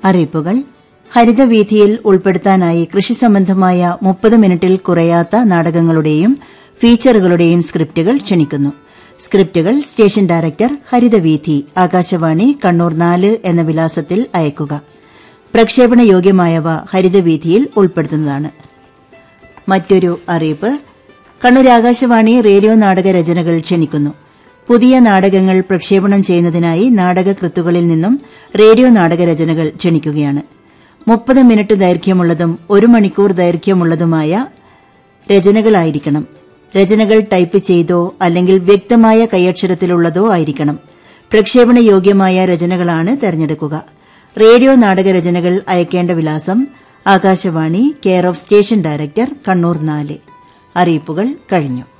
അറിയിപ്പുകൾ ഹരിതവീഥിയിൽ ഉൾപ്പെടുത്താനായി കൃഷി സംബന്ധമായ മുപ്പത് മിനിറ്റിൽ കുറയാത്ത നാടകങ്ങളുടെയും ഫീച്ചറുകളുടെയും സ്ക്രിപ്റ്റുകൾ ക്ഷണിക്കുന്നു സ്ക്രിപ്റ്റുകൾ സ്റ്റേഷൻ ഡയറക്ടർ ഹരിതവീഥി ആകാശവാണി കണ്ണൂർ നാല് എന്ന വിലാസത്തിൽ അയക്കുക പ്രക്ഷേപണ യോഗ്യമായവ ഹരിതവീഥിയിൽ ഉൾപ്പെടുത്തുന്നതാണ് മറ്റൊരു അറിയിപ്പ് കണ്ണൂർ ആകാശവാണി റേഡിയോ നാടക രചനകൾ ക്ഷണിക്കുന്നു പുതിയ നാടകങ്ങൾ പ്രക്ഷേപണം ചെയ്യുന്നതിനായി നാടകകൃത്തുകളിൽ നിന്നും റേഡിയോ നാടക രചനകൾ ക്ഷണിക്കുകയാണ് മുപ്പത് മിനിറ്റ് ദൈർഘ്യമുള്ളതും ഒരു മണിക്കൂർ ദൈർഘ്യമുള്ളതുമായ രചനകളായിരിക്കണം രചനകൾ ടൈപ്പ് ചെയ്തോ അല്ലെങ്കിൽ വ്യക്തമായ കൈയക്ഷരത്തിലുള്ളതോ ആയിരിക്കണം പ്രക്ഷേപണ യോഗ്യമായ രചനകളാണ് തെരഞ്ഞെടുക്കുക റേഡിയോ നാടക രചനകൾ അയക്കേണ്ട വിലാസം Akashvani care of station director Kannur നാല് അറിയിപ്പുകൾ കഴിഞ്ഞു